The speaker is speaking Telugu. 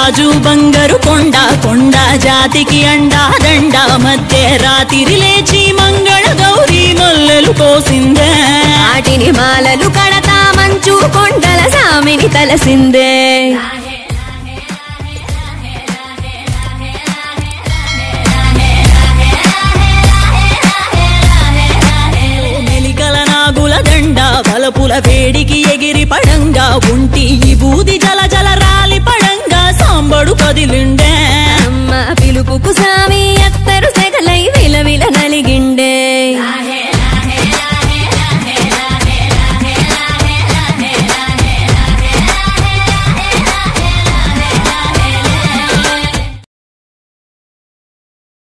రాజు బంగారు కొండ కొండ జాతికి అండా దండ మధ్య రాత్రి లేచి మంగళ గౌరీ మల్లెలు కోసిందే వాటిని మాలలు కడతా మంచు కొండల సామిని తలసిందే మెలికల నాగుల దండ బలపుల వేడికి ఎగిరి పడంగా ఉంటి ఈ బూది జల జల రాలి పడంగా సాంబడు కదిలిండే అమ్మ పిలుపుకు సామి ఎత్త